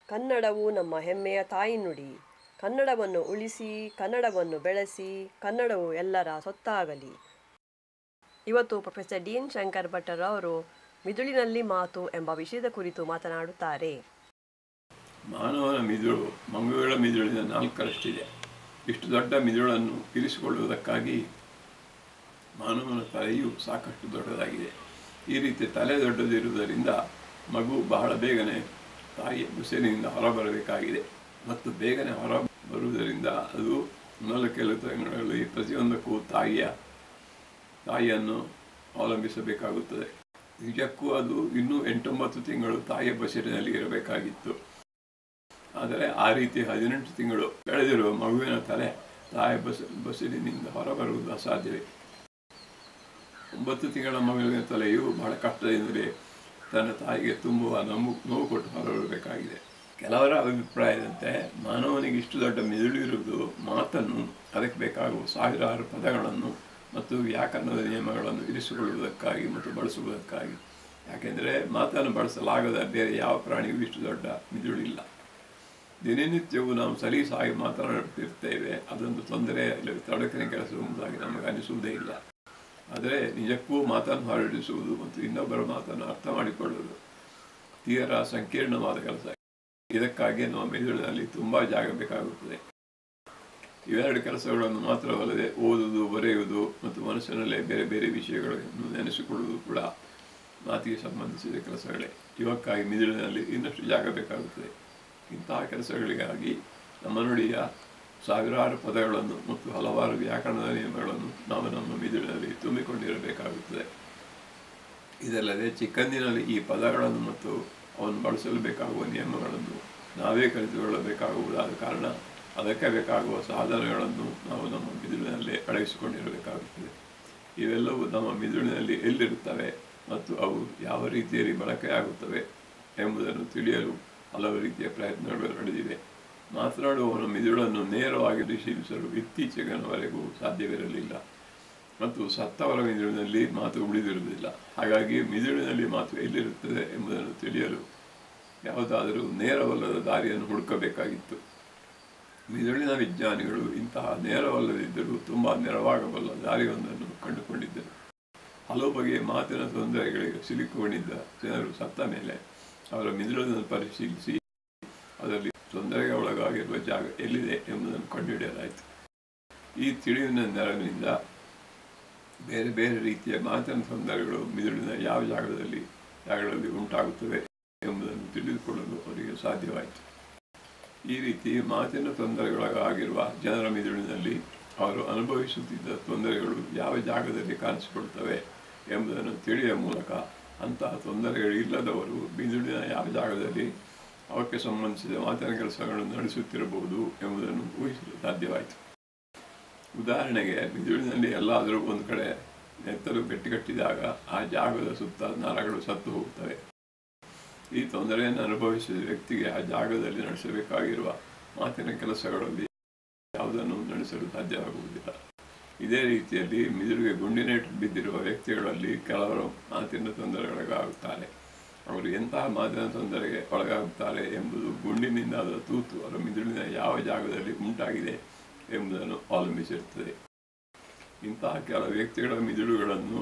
ಕನ್ನಡವು ನಮ್ಮ ಹೆಮ್ಮೆಯ ತಾಯಿನುಡಿ ಕನ್ನಡವನ್ನು ಉಳಿಸಿ ಕನ್ನಡವನ್ನು ಬೆಳೆಸಿ ಕನ್ನಡವು ಎಲ್ಲರ ಸೊತ್ತಾಗಲಿ ಇವತ್ತು professor D N Shankar Bhattar ಅವರು ಮಿದುಳಿನಲ್ಲಿ ಮಾತು ಎಂಬ ವಿಷಯದ ಕುರಿತು ಮಾತನಾಡುತ್ತಾರೆ ಮಾನವನ ಮಿದುಳು ಮಂಗುಗಳ ಮಿದುಳಿನ ನಾಲ್ಕರಷ್ಟಿದೆ ಇಷ್ಟು ದೊಡ್ಡ ಮಿದುಳನ್ನು ಇರಿಸಿಕೊಳ್ಳುವುದಕ್ಕಾಗಿ ಮಾನವನ ತಲೆಯು ಸಾಕಷ್ಟು ದೊಡ್ಡದಾಗಿದೆ ಈ ರೀತಿ ತಲೆ ದೊಡ್ಡದಿರುವುದರಿಂದ ಮಗು ಬಹಳ ಬೇಗನೆ ತಾಯಿಯ ಮುಸಲಿನಿಂದ ಹೊರಬರಬೇಕಾಗಿದೆ ಮತ್ತು ಬೇಗನೆ ಹೊರ ಬರುವುದರಿಂದ ಅದು ಮೊದಲ ಕೆಲವು ತಿಂಗಳಲ್ಲಿ ಪ್ರತಿಯೊಂದಕ್ಕೂ ತಾಯಿಯ ತಾಯಿಯನ್ನು ಅವಲಂಬಿಸಬೇಕಾಗುತ್ತದೆ ನಿಜಕ್ಕೂ ಅದು ಇನ್ನೂ ಎಂಟೊಂಬತ್ತು ತಿಂಗಳು ತಾಯಿಯ ಬಸಿರಿನಲ್ಲಿ ಇರಬೇಕಾಗಿತ್ತು ಆದರೆ ಆ ರೀತಿ ಹದಿನೆಂಟು ತಿಂಗಳು ಬೆಳೆದಿರುವ ಮಗುವಿನ ತಲೆ ತಾಯಿಯ ಬಸ ಬಸಿರಿನಿಂದ ಹೊರಬರುವುದು ಅಸಾಧ್ಯವೇ ಒಂಬತ್ತು ತಿಂಗಳ ಮಗುವಿನ ತಲೆಯು ಬಹಳ ಕಷ್ಟದಿಂದಲೇ ತನ್ನ ತಾಯಿಗೆ ತುಂಬುವ ನೋವು ನೋವು ಕೊಟ್ಟು ಹೊರಬರಬೇಕಾಗಿದೆ ಕೆಲವರ ಅಭಿಪ್ರಾಯದಂತೆ ಮಾನವನಿಗೆ ಇಷ್ಟು ದೊಡ್ಡ ಮಿದುಳು ಇರುವುದು ಮಾತನ್ನು ಅದಕ್ಕೆ ಬೇಕಾಗುವ ಸಾವಿರಾರು ಪದಗಳನ್ನು ಮತ್ತು ವ್ಯಾಕರಣದ ನಿಯಮಗಳನ್ನು ಇರಿಸಿಕೊಳ್ಳುವುದಕ್ಕಾಗಿ ಮತ್ತು ಬಳಸುವುದಕ್ಕಾಗಿ ಯಾಕೆಂದರೆ ಮಾತನ್ನು ಬಳಸಲಾಗದ ಬೇರೆ ಯಾವ ಪ್ರಾಣಿಗೂ ಇಷ್ಟು ದೊಡ್ಡ ಮಿದುಳಿಲ್ಲ ದಿನನಿತ್ಯವೂ ನಾವು ಸಲೀಸಾಗಿ ಮಾತನಾಡುತ್ತಿರ್ತೇವೆ ಅದೊಂದು ತೊಂದರೆ ಇಲ್ಲ ತೊಡಕಿನ ಕೆಲಸ ಎಂಬುದಾಗಿ ನಮಗೆ ಅನಿಸುವುದೇ ಇಲ್ಲ ಆದರೆ ನಿಜಕ್ಕೂ ಮಾತನ್ನು ಹೊರಡಿಸುವುದು ಮತ್ತು ಇನ್ನೊಬ್ಬರ ಮಾತನ್ನು ಅರ್ಥ ಮಾಡಿಕೊಳ್ಳುವುದು ತೀರಾ ಸಂಕೀರ್ಣವಾದ ಕೆಲಸ ಇದಕ್ಕಾಗಿ ನಮ್ಮ ಮೆದುಳಿನಲ್ಲಿ ತುಂಬ ಜಾಗ ಬೇಕಾಗುತ್ತದೆ ಇವೆರಡು ಕೆಲಸಗಳನ್ನು ಮಾತ್ರವಲ್ಲದೆ ಓದುವುದು ಬರೆಯುವುದು ಮತ್ತು ಮನಸ್ಸಿನಲ್ಲೇ ಬೇರೆ ಬೇರೆ ವಿಷಯಗಳನ್ನು ನೆನೆಸಿಕೊಳ್ಳುವುದು ಕೂಡ ಮಾತಿಗೆ ಸಂಬಂಧಿಸಿದ ಕೆಲಸಗಳೇ ಇವಕ್ಕಾಗಿ ಮಿದುಳಿನಲ್ಲಿ ಇನ್ನಷ್ಟು ಜಾಗ ಬೇಕಾಗುತ್ತದೆ ಇಂತಹ ಕೆಲಸಗಳಿಗಾಗಿ ನಮ್ಮ ನುಡಿಯ ಸಾವಿರಾರು ಪದಗಳನ್ನು ಮತ್ತು ಹಲವಾರು ವ್ಯಾಕರಣದ ನಿಯಮಗಳನ್ನು ನಾವು ನಮ್ಮ ಮಿದುಳಿನಲ್ಲಿ ತುಂಬಿಕೊಂಡಿರಬೇಕಾಗುತ್ತದೆ ಇದಲ್ಲದೆ ಚಿಕ್ಕಂದಿನಲ್ಲಿ ಈ ಪದಗಳನ್ನು ಮತ್ತು ಅವನ್ನು ಬಳಸಲು ಬೇಕಾಗುವ ನಿಯಮಗಳನ್ನು ನಾವೇ ಕಲಿತುಕೊಳ್ಳಬೇಕಾಗುವುದಾದ ಕಾರಣ ಅದಕ್ಕೆ ಬೇಕಾಗುವ ಸಾಧನಗಳನ್ನು ನಾವು ನಮ್ಮ ಮಿದುಳಿನಲ್ಲೇ ಅಳವಡಿಸಿಕೊಂಡಿರಬೇಕಾಗುತ್ತದೆ ಇವೆಲ್ಲವೂ ನಮ್ಮ ಮಿದುಳಿನಲ್ಲಿ ಎಲ್ಲಿರುತ್ತವೆ ಮತ್ತು ಅವು ಯಾವ ರೀತಿಯಲ್ಲಿ ಬಳಕೆಯಾಗುತ್ತವೆ ಎಂಬುದನ್ನು ತಿಳಿಯಲು ಹಲವು ರೀತಿಯ ಪ್ರಯತ್ನಗಳು ನಡೆದಿವೆ ಮಾತನಾಡುವವನ ಮಿದುಳನ್ನು ನೇರವಾಗಿ ಪರಿಶೀಲಿಸಲು ಇತ್ತೀಚೆಗಿನವರೆಗೂ ಸಾಧ್ಯವಿರಲಿಲ್ಲ ಮತ್ತು ಸತ್ತವರ ಮಿದುಳಿನಲ್ಲಿ ಮಾತು ಉಳಿದಿರುವುದಿಲ್ಲ ಹಾಗಾಗಿ ಮಿದುಳಿನಲ್ಲಿ ಮಾತು ಎಲ್ಲಿರುತ್ತದೆ ಎಂಬುದನ್ನು ತಿಳಿಯಲು ಯಾವುದಾದರೂ ನೇರವಲ್ಲದ ದಾರಿಯನ್ನು ಹುಡುಕಬೇಕಾಗಿತ್ತು ಮಿದುಳಿನ ವಿಜ್ಞಾನಿಗಳು ಇಂತಹ ನೇರವಲ್ಲದಿದ್ದರೂ ತುಂಬ ನೆರವಾಗಬಲ್ಲ ದಾರಿಯೊಂದನ್ನು ಕಂಡುಕೊಂಡಿದ್ದರು ಹಲವು ಬಗೆಯ ಮಾತಿನ ತೊಂದರೆಗಳಿಗೆ ಸಿಲುಕೊಂಡಿದ್ದ ಜನರು ಸತ್ತ ಮೇಲೆ ಅವರ ಮಿದುಳನ್ನು ಪರಿಶೀಲಿಸಿ ಅದರಲ್ಲಿ ತೊಂದರೆಗೆ ಒಳಗಾಗಿರುವ ಜಾಗ ಎಲ್ಲಿದೆ ಎಂಬುದನ್ನು ಕಂಡುಹಿಡಿಯಲಾಯಿತು ಈ ತಿಳಿವಿನ ನೆರವಿನಿಂದ ಬೇರೆ ಬೇರೆ ರೀತಿಯ ಮಾತಿನ ತೊಂದರೆಗಳು ಮಿದುಳಿನ ಯಾವ ಜಾಗದಲ್ಲಿ ಜಾಗಗಳಲ್ಲಿ ಉಂಟಾಗುತ್ತವೆ ಎಂಬುದನ್ನು ತಿಳಿದುಕೊಳ್ಳಲು ಅವರಿಗೆ ಸಾಧ್ಯವಾಯಿತು ಈ ರೀತಿ ಮಾತಿನ ತೊಂದರೆಗೊಳಗಾಗಿರುವ ಜನರ ಮಿದುಳಿನಲ್ಲಿ ಅವರು ಅನುಭವಿಸುತ್ತಿದ್ದ ತೊಂದರೆಗಳು ಯಾವ ಜಾಗದಲ್ಲಿ ಕಾಣಿಸಿಕೊಳ್ತವೆ ಎಂಬುದನ್ನು ತಿಳಿಯುವ ಮೂಲಕ ಅಂತಹ ತೊಂದರೆಗಳು ಇಲ್ಲದವರು ಮಿದುಳಿನ ಯಾವ ಜಾಗದಲ್ಲಿ ಅವಕ್ಕೆ ಸಂಬಂಧಿಸಿದ ಮಾತಿನ ಕೆಲಸಗಳನ್ನು ನಡೆಸುತ್ತಿರಬಹುದು ಎಂಬುದನ್ನು ಊಹಿಸಲು ಸಾಧ್ಯವಾಯಿತು ಉದಾಹರಣೆಗೆ ಮಿದುಳಿನಲ್ಲಿ ಎಲ್ಲಾದರೂ ಒಂದು ಕಡೆ ನೆತ್ತಲು ಗಟ್ಟಿಗಟ್ಟಿದಾಗ ಆ ಜಾಗದ ಸುತ್ತ ನರಗಳು ಸತ್ತು ಹೋಗುತ್ತವೆ ಈ ತೊಂದರೆಯನ್ನು ಅನುಭವಿಸಿದ ವ್ಯಕ್ತಿಗೆ ಆ ಜಾಗದಲ್ಲಿ ನಡೆಸಬೇಕಾಗಿರುವ ಮಾತಿನ ಕೆಲಸಗಳಲ್ಲಿ ಯಾವುದನ್ನು ನಡೆಸಲು ಸಾಧ್ಯವಾಗುವುದಿಲ್ಲ ಇದೇ ರೀತಿಯಲ್ಲಿ ಮಿದುಳಿಗೆ ಗುಂಡಿನೇಟು ಬಿದ್ದಿರುವ ವ್ಯಕ್ತಿಗಳಲ್ಲಿ ಕೆಲವರು ಮಾತಿನ ತೊಂದರೆಗೊಳಗಾಗುತ್ತಾರೆ ಅವರು ಎಂತಹ ಮಾತಿನ ತೊಂದರೆಗೆ ಒಳಗಾಗುತ್ತಾರೆ ಎಂಬುದು ಗುಂಡಿನಿಂದಾದ ತೂತು ಅವರ ಮಿದುಳಿನ ಯಾವ ಜಾಗದಲ್ಲಿ ಉಂಟಾಗಿದೆ ಎಂಬುದನ್ನು ಅವಲಂಬಿಸಿರುತ್ತದೆ ಇಂತಹ ಕೆಲ ವ್ಯಕ್ತಿಗಳ ಮಿದುಳುಗಳನ್ನು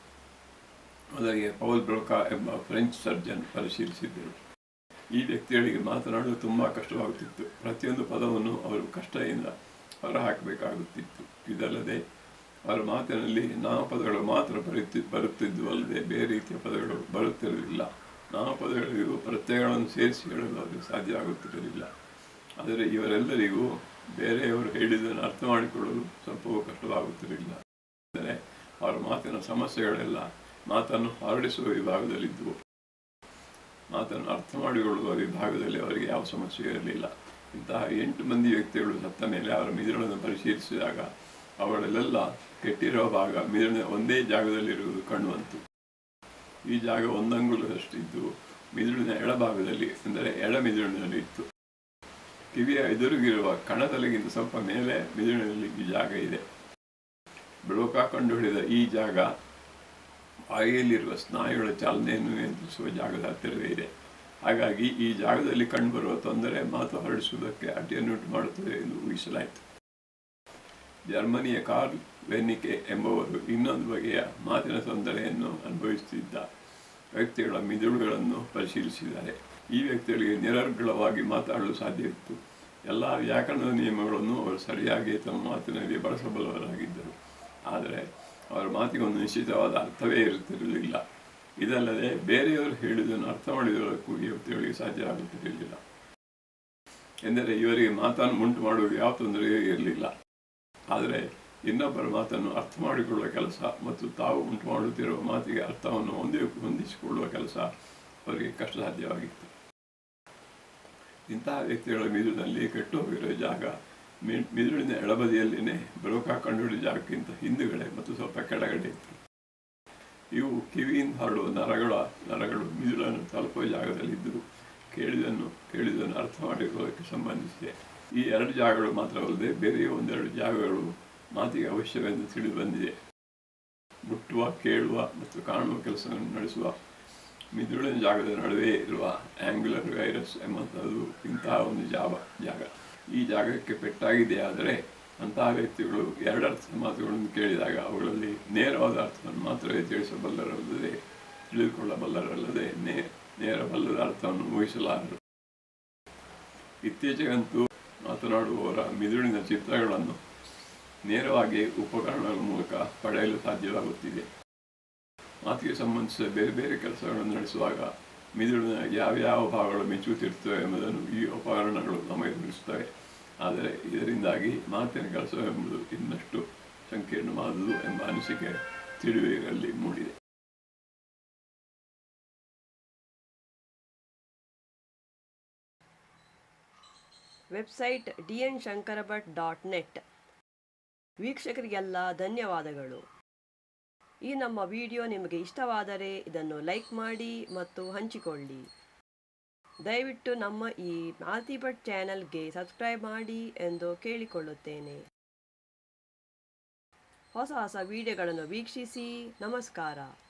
ಮೊದಲಿಗೆ ಪೌಲ್ ಬ್ರೋಕಾ ಎಂಬ ಫ್ರೆಂಚ್ ಸರ್ಜನ್ ಪರಿಶೀಲಿಸಿದ್ದರು ಈ ವ್ಯಕ್ತಿಗಳಿಗೆ ಮಾತನಾಡಲು ತುಂಬ ಕಷ್ಟವಾಗುತ್ತಿತ್ತು ಪ್ರತಿಯೊಂದು ಪದವನ್ನು ಅವರು ಕಷ್ಟದಿಂದ ಹೊರಹಾಕಬೇಕಾಗುತ್ತಿತ್ತು ಇದಲ್ಲದೆ ಅವರ ಮಾತಿನಲ್ಲಿ ನಾಮಪದಗಳು ಮಾತ್ರ ಬರುತ್ತಿ ಬರುತ್ತಿದ್ದು ಅಲ್ಲದೆ ಬೇರೆ ರೀತಿಯ ಪದಗಳು ಬರುತ್ತಿರಲಿಲ್ಲ ನಾಮಪದಗಳಿಗೂ ಪ್ರತ್ಯಯಗಳನ್ನು ಸೇರಿಸಿ ಹೇಳಲು ಅವರಿಗೆ ಸಾಧ್ಯವಾಗುತ್ತಿರಲಿಲ್ಲ ಆದರೆ ಇವರೆಲ್ಲರಿಗೂ ಬೇರೆಯವರು ಹೇಳಿದ್ದನ್ನು ಅರ್ಥ ಮಾಡಿಕೊಳ್ಳಲು ಸ್ವಲ್ಪವೂ ಕಷ್ಟವಾಗುತ್ತಿರಲಿಲ್ಲ ಅಂದರೆ ಅವರ ಮಾತಿನ ಸಮಸ್ಯೆಗಳೆಲ್ಲ ಮಾತನ್ನು ಹೊರಡಿಸುವ ವಿಭಾಗದಲ್ಲಿದ್ದವು ಮಾತನ್ನು ಅರ್ಥ ಮಾಡಿಕೊಳ್ಳುವ ವಿಭಾಗದಲ್ಲಿ ಅವರಿಗೆ ಯಾವ ಸಮಸ್ಯೆ ಇರಲಿಲ್ಲ ಇಂತಹ ಎಂಟು ಮಂದಿ ವ್ಯಕ್ತಿಗಳು ಸತ್ತ ಮೇಲೆ ಅವರ ಮಿದುಳನ್ನು ಪರಿಶೀಲಿಸಿದಾಗ ಅವಳಲ್ಲೆಲ್ಲ ಕೆಟ್ಟಿರುವ ಭಾಗ ಮಿದುಳಿನ ಒಂದೇ ಜಾಗದಲ್ಲಿರುವುದು ಕಂಡುಬಂತು ಈ ಜಾಗ ಒಂದಂಗುಲದಷ್ಟಿದ್ದು ಮಿದುಳಿನ ಎಡಭಾಗದಲ್ಲಿ ಅಂದರೆ ಎಡ ಮಿದುಳಿನಲ್ಲಿ ಇತ್ತು ಕಿವಿಯ ಎದುರಿಗಿರುವ ಕಣತಲೆಗಿಂತ ಸ್ವಲ್ಪ ಮೇಲೆ ಮಿದುಳಿನಲ್ಲಿ ಈ ಜಾಗ ಇದೆ ಬ್ರೋಕಾ ಕಂಡುಹಿಡಿದ ಈ ಜಾಗ ಬಾಯಿಯಲ್ಲಿರುವ ಸ್ನಾಯುಗಳ ಚಾಲನೆಯನ್ನು ನಿಯಂತ್ರಿಸುವ ಜಾಗದ ಹತ್ತಿರವೇ ಇದೆ ಹಾಗಾಗಿ ಈ ಜಾಗದಲ್ಲಿ ಕಂಡುಬರುವ ತೊಂದರೆ ಮಾತು ಹರಡಿಸುವುದಕ್ಕೆ ಅಡ್ಡಿಯನ್ನುಂಟು ಮಾಡುತ್ತದೆ ಎಂದು ಊಹಿಸಲಾಯಿತು ಜರ್ಮನಿಯ ಕಾರ್ಲ್ ವೆನ್ನಿಕೆ ಎಂಬುವರು ಇನ್ನೊಂದು ಬಗೆಯ ಮಾತಿನ ತೊಂದರೆಯನ್ನು ಅನುಭವಿಸುತ್ತಿದ್ದ ವ್ಯಕ್ತಿಗಳ ಮಿದುಳುಗಳನ್ನು ಪರಿಶೀಲಿಸಿದ್ದಾರೆ ಈ ವ್ಯಕ್ತಿಗಳಿಗೆ ನಿರರ್ಗಳವಾಗಿ ಮಾತಾಡಲು ಸಾಧ್ಯವಿತ್ತು ಎಲ್ಲ ವ್ಯಾಕರಣದ ನಿಯಮಗಳನ್ನು ಅವರು ಸರಿಯಾಗಿ ತಮ್ಮ ಮಾತಿನಲ್ಲಿ ಬಳಸಬಲ್ಲವರಾಗಿದ್ದರು ಆದರೆ ಅವರ ಮಾತಿಗೆ ಒಂದು ನಿಶ್ಚಿತವಾದ ಅರ್ಥವೇ ಇರುತ್ತಿರಲಿಲ್ಲ ಇದಲ್ಲದೆ ಬೇರೆಯವರು ಹೇಳಿದ್ದನ್ನು ಅರ್ಥ ಮಾಡಿಕೊಳ್ಳಕ್ಕೂ ಈ ವ್ಯಕ್ತಿಗಳಿಗೆ ಸಾಧ್ಯ ಆಗುತ್ತಿರಲಿಲ್ಲ ಎಂದರೆ ಇವರಿಗೆ ಮಾತನ್ನು ಉಂಟು ಮಾಡುವ ಯಾವ ತೊಂದರೆಯೂ ಇರಲಿಲ್ಲ ಆದರೆ ಇನ್ನೊಬ್ಬರ ಮಾತನ್ನು ಅರ್ಥ ಮಾಡಿಕೊಳ್ಳುವ ಕೆಲಸ ಮತ್ತು ತಾವು ಉಂಟು ಮಾಡುತ್ತಿರುವ ಮಾತಿಗೆ ಅರ್ಥವನ್ನು ಹೊಂದಿ ಹೊಂದಿಸಿಕೊಳ್ಳುವ ಕೆಲಸ ಅವರಿಗೆ ಕಷ್ಟ ಸಾಧ್ಯವಾಗಿತ್ತು ಇಂತಹ ವ್ಯಕ್ತಿಗಳ ಮಿದುಳಿನಲ್ಲಿ ಕೆಟ್ಟು ಹೋಗಿರುವ ಜಾಗ ಮಿ- ಮಿದುಳಿನ ಎಡಬದಿಯಲ್ಲಿನೇ ಬ್ರೋಕಾ ಕಂಡುಹಿಡಿದ ಜಾಗಕ್ಕಿಂತ ಹಿಂದುಗಡೆ ಮತ್ತು ಸ್ವಲ್ಪ ಕೆಳಗಡೆ ಇತ್ತು ಇವು ಕಿವಿಯಿಂದ ಹರಡುವ ನರಗಳ ನರಗಳು ಮಿದುಳನ್ನು ತಲುಪುವ ಜಾಗದಲ್ಲಿದ್ದರು ಕೇಳಿದನ್ನು ಕೇಳಿದನ್ನು ಅರ್ಥ ಮಾಡಿಕೊಳ್ಳೋದಕ್ಕೆ ಸಂಬಂಧಿಸಿದೆ ಈ ಎರಡು ಜಾಗಗಳು ಮಾತ್ರವಲ್ಲದೆ ಬೇರೆಯೂ ಒಂದೆರಡು ಜಾಗಗಳು ಮಾತಿಗೆ ಅವಶ್ಯವೆಂದು ತಿಳಿದು ಬಂದಿದೆ ಮುಟ್ಟುವ ಕೇಳುವ ಮತ್ತು ಕಾಣುವ ಕೆಲಸವನ್ನು ನಡೆಸುವ ಮಿದುಳಿನ ಜಾಗದ ನಡುವೆ ಇರುವ ಆಂಗ್ಯುಲರ್ ವೈರಸ್ ಎಂಬಂಥದ್ದು ಇಂತಹ ಒಂದು ಜಾವ ಜಾಗ ಈ ಜಾಗಕ್ಕೆ ಪೆಟ್ಟಾಗಿದೆ ಆದರೆ ಅಂತಹ ವ್ಯಕ್ತಿಗಳು ಎರಡರ್ಥದ ಮಾತುಗಳನ್ನು ಕೇಳಿದಾಗ ಅವುಗಳಲ್ಲಿ ನೇರವಾದ ಅರ್ಥವನ್ನು ಮಾತ್ರವೇ ತಿಳಿಸಬಲ್ಲರಲ್ಲದೆ ತಿಳಿದುಕೊಳ್ಳಬಲ್ಲರಲ್ಲದೆ ನೇ ನೇರವಲ್ಲದ ಅರ್ಥವನ್ನು ಊಹಿಸಲಾರರು ಇತ್ತೀಚೆಗಂತೂ ಮಾತನಾಡುವವರ ಮಿದುಳಿನ ಚಿತ್ರಗಳನ್ನು ನೇರವಾಗಿ ಉಪಕರಣಗಳ ಮೂಲಕ ಪಡೆಯಲು ಸಾಧ್ಯವಾಗುತ್ತಿದೆ ಮಾತಿಗೆ ಸಂಬಂಧಿಸಿದ ಬೇರೆ ಬೇರೆ ಕೆಲಸಗಳನ್ನು ನಡೆಸುವಾಗ ಮಿದುಳಿನ ಯಾವ್ಯಾವ ಭಾಗಗಳು ಮಿಚ್ಚುತ್ತಿರ್ತವೆ ಎಂಬುದನ್ನು ಈ ಉಪಕರಣಗಳು ನಮಗೆ ತಿಳಿಸುತ್ತವೆ ಆದರೆ ಇದರಿಂದಾಗಿ ಮಾತಿನ ಕೆಲಸವೆಂಬುದು ಇನ್ನಷ್ಟು ಸಂಕೀರ್ಣವಾದುದು ಎಂಬ ಅನಿಸಿಕೆ ತಿಳಿವಿನಲ್ಲಿ ಮೂಡಿದೆ website D N Shankara Bhat dot net ವೀಕ್ಷಕರಿಗೆಲ್ಲ ಧನ್ಯವಾದಗಳು ಈ ನಮ್ಮ ವಿಡಿಯೋ ನಿಮಗೆ ಇಷ್ಟವಾದರೆ ಇದನ್ನು ಲೈಕ್ ಮಾಡಿ ಮತ್ತು ಹಂಚಿಕೊಳ್ಳಿ ದಯವಿಟ್ಟು ನಮ್ಮ ಈ ಮಾಲ್ತಿ ಭಟ್ ಚಾನೆಲ್ಗೆ ಸಬ್ಸ್ಕ್ರೈಬ್ ಮಾಡಿ ಎಂದು ಕೇಳಿಕೊಳ್ಳುತ್ತೇನೆ ಹೊಸ ಹೊಸ ವಿಡಿಯೋಗಳನ್ನು ವೀಕ್ಷಿಸಿ ನಮಸ್ಕಾರ